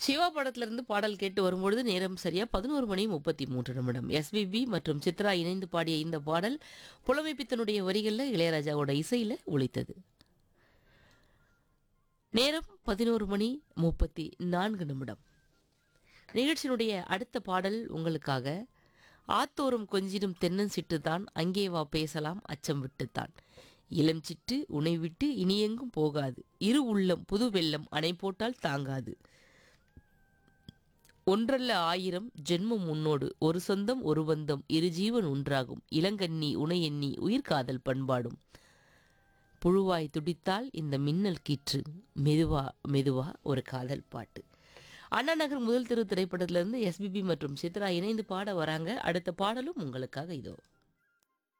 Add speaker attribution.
Speaker 1: சிவா படத்திலிருந்து பாடல் கேட்டு வரும்பொழுது நேரம் சரியா பதினோரு மணி முப்பத்தி மூன்று நிமிடம் எஸ்பிபி மற்றும் சித்ரா இணைந்து பாடிய இந்த பாடல் புலமைப்பித்தனுடைய வரிகளில் இளையராஜாவோட இசையில் ஒலித்தது நேரம் பதினோரு மணி முப்பத்தி நான்கு நிமிடம் நிகழ்ச்சியினுடைய அடுத்த பாடல் உங்களுக்காக ஆத்தோறும் கொஞ்சிடும் தென்னன் சிட்டுதான் அங்கே வா பேசலாம் அச்சம் விட்டுத்தான் இளம் சிட்டு உனை விட்டு இனியெங்கும் போகாது இரு உள்ளம் புது வெள்ளம் அணை போட்டால் தாங்காது ஒன்றல்ல ஆயிரம் ஜென்மம் உன்னோடு ஒரு சொந்தம் ஒரு பந்தம் இரு ஜீவன் ஒன்றாகும் இளங்கண்ணி உனை எண்ணி உயிர்காதல் பண்பாடும் புழுவாய் துடித்தால் இந்த மின்னல் கீற்று மெதுவா மெதுவா ஒரு காதல் பாட்டு அண்ணா நகர் முதல் திரு திரைப்படத்திலிருந்து எஸ்பிபி மற்றும் சித்ரா இணைந்து பாட வராங்க அடுத்த பாடலும் உங்களுக்காக இதோ